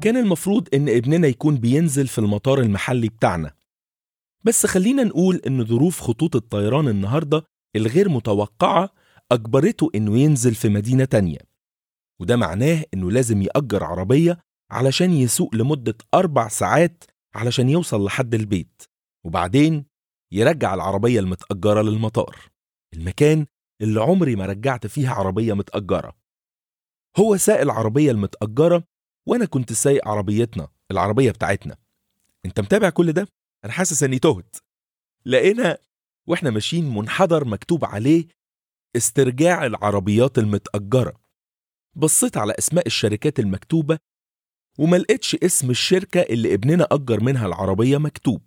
كان المفروض إن ابننا يكون بينزل في المطار المحلي بتاعنا بس خلينا نقول إن ظروف خطوط الطيران النهاردة الغير متوقعة أجبرته إنه ينزل في مدينة تانية وده معناه إنه لازم يأجر عربية علشان يسوق لمدة أربع ساعات علشان يوصل لحد البيت وبعدين يرجع العربية المتأجرة للمطار المكان اللي عمري ما رجعت فيها عربية متأجرة هو ساق العربية المتأجرة وأنا كنت سايق عربيتنا العربية بتاعتنا أنت متابع كل ده؟ أنا حاسس إني تهت لقينا وإحنا ماشيين منحدر مكتوب عليه استرجاع العربيات المتأجرة بصيت على أسماء الشركات المكتوبة وما لقيتش اسم الشركة اللي ابننا أجر منها العربية مكتوب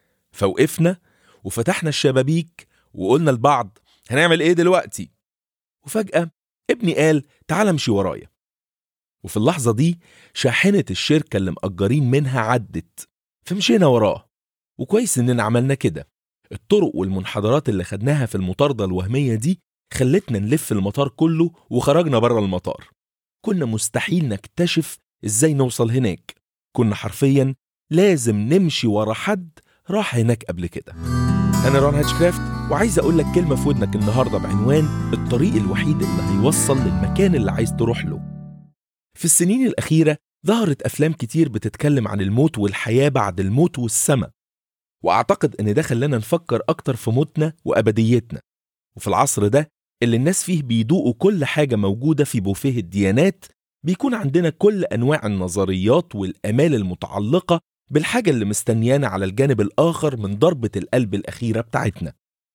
فوقفنا وفتحنا الشبابيك وقلنا لبعض هنعمل ايه دلوقتي وفجأة ابني قال تعال امشي ورايا وفي اللحظة دي شاحنة الشركة اللي مأجرين منها عدت فمشينا وراه وكويس إننا عملنا كده الطرق والمنحدرات اللي خدناها في المطاردة الوهمية دي خلتنا نلف المطار كله وخرجنا بره المطار كنا مستحيل نكتشف ازاي نوصل هناك كنا حرفيا لازم نمشي ورا حد راح هناك قبل كده انا رون هاتشكرافت وعايز اقول لك كلمه في ودنك النهارده بعنوان الطريق الوحيد اللي هيوصل للمكان اللي عايز تروح له في السنين الاخيره ظهرت افلام كتير بتتكلم عن الموت والحياه بعد الموت والسماء واعتقد ان ده خلانا نفكر اكتر في موتنا وابديتنا وفي العصر ده اللي الناس فيه بيدوقوا كل حاجه موجوده في بوفيه الديانات بيكون عندنا كل انواع النظريات والامال المتعلقه بالحاجه اللي مستنيانا على الجانب الاخر من ضربه القلب الاخيره بتاعتنا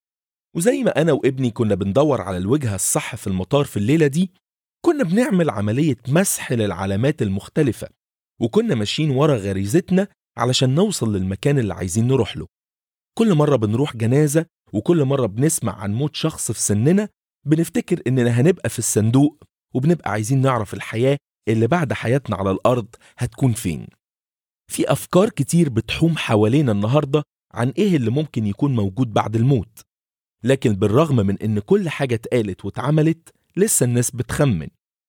وزي ما انا وابني كنا بندور على الوجهه الصح في المطار في الليله دي كنا بنعمل عمليه مسح للعلامات المختلفه وكنا ماشيين ورا غريزتنا علشان نوصل للمكان اللي عايزين نروح له كل مره بنروح جنازه وكل مره بنسمع عن موت شخص في سننا بنفتكر اننا هنبقى في الصندوق وبنبقى عايزين نعرف الحياه اللي بعد حياتنا على الارض هتكون فين في افكار كتير بتحوم حوالينا النهارده عن ايه اللي ممكن يكون موجود بعد الموت لكن بالرغم من ان كل حاجه اتقالت واتعملت لسه الناس بتخمن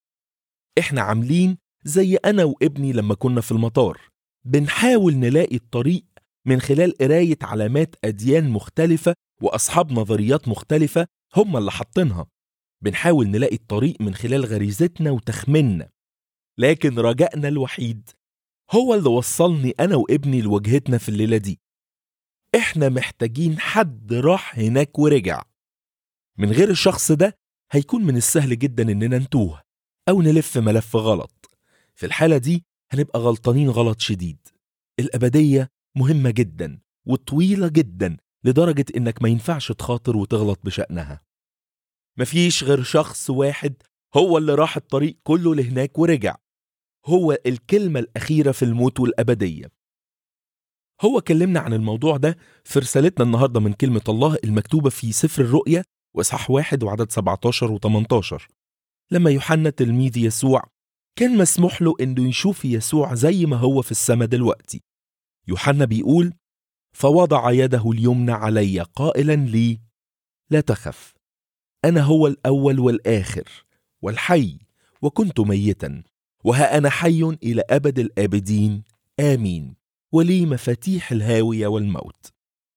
احنا عاملين زي انا وابني لما كنا في المطار بنحاول نلاقي الطريق من خلال قرايه علامات اديان مختلفه واصحاب نظريات مختلفه هم اللي حاطينها بنحاول نلاقي الطريق من خلال غريزتنا وتخميننا لكن رجائنا الوحيد هو اللي وصلني أنا وابني لوجهتنا في الليلة دي إحنا محتاجين حد راح هناك ورجع من غير الشخص ده هيكون من السهل جدا إننا نتوه أو نلف ملف غلط في الحالة دي هنبقى غلطانين غلط شديد الأبدية مهمة جدا وطويلة جدا لدرجة إنك ما ينفعش تخاطر وتغلط بشأنها مفيش غير شخص واحد هو اللي راح الطريق كله لهناك ورجع هو الكلمة الأخيرة في الموت والأبدية هو كلمنا عن الموضوع ده في رسالتنا النهاردة من كلمة الله المكتوبة في سفر الرؤيا وإصحاح واحد وعدد 17 و18 لما يوحنا تلميذ يسوع كان مسموح له إنه يشوف يسوع زي ما هو في السماء دلوقتي يوحنا بيقول فوضع يده اليمنى علي قائلا لي لا تخف أنا هو الأول والآخر والحي وكنت ميتا وها أنا حي إلى أبد الآبدين آمين ولي مفاتيح الهاوية والموت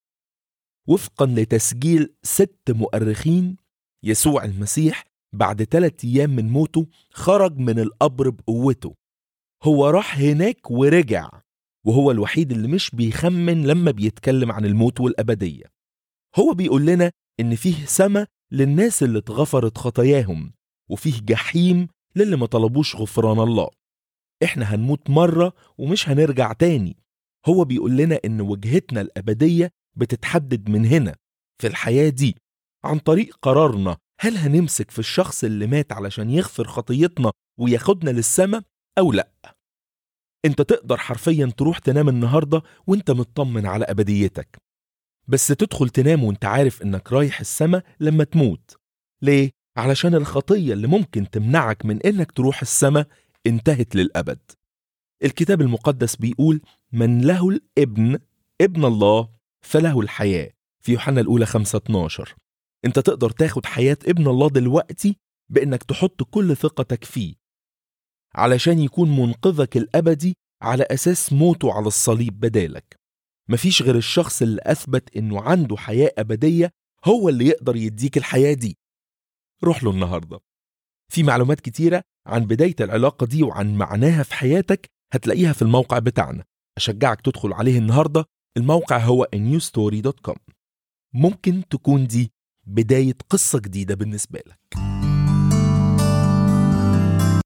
وفقا لتسجيل ست مؤرخين يسوع المسيح بعد ثلاثة أيام من موته خرج من القبر بقوته هو راح هناك ورجع وهو الوحيد اللي مش بيخمن لما بيتكلم عن الموت والأبدية هو بيقول لنا إن فيه سما للناس اللي اتغفرت خطاياهم وفيه جحيم للي ما طلبوش غفران الله احنا هنموت مرة ومش هنرجع تاني هو بيقول لنا ان وجهتنا الأبدية بتتحدد من هنا في الحياة دي عن طريق قرارنا هل هنمسك في الشخص اللي مات علشان يغفر خطيتنا وياخدنا للسما أو لأ انت تقدر حرفيا تروح تنام النهاردة وانت مطمن على أبديتك بس تدخل تنام وانت عارف انك رايح السما لما تموت ليه؟ علشان الخطية اللي ممكن تمنعك من انك تروح السما انتهت للأبد الكتاب المقدس بيقول من له الابن ابن الله فله الحياة في يوحنا الأولى 5 12 انت تقدر تاخد حياة ابن الله دلوقتي بانك تحط كل ثقتك فيه علشان يكون منقذك الأبدي على أساس موته على الصليب بدالك مفيش غير الشخص اللي أثبت إنه عنده حياة أبدية هو اللي يقدر يديك الحياة دي روح له النهاردة في معلومات كتيرة عن بداية العلاقة دي وعن معناها في حياتك هتلاقيها في الموقع بتاعنا أشجعك تدخل عليه النهاردة الموقع هو newstory.com ممكن تكون دي بداية قصة جديدة بالنسبة لك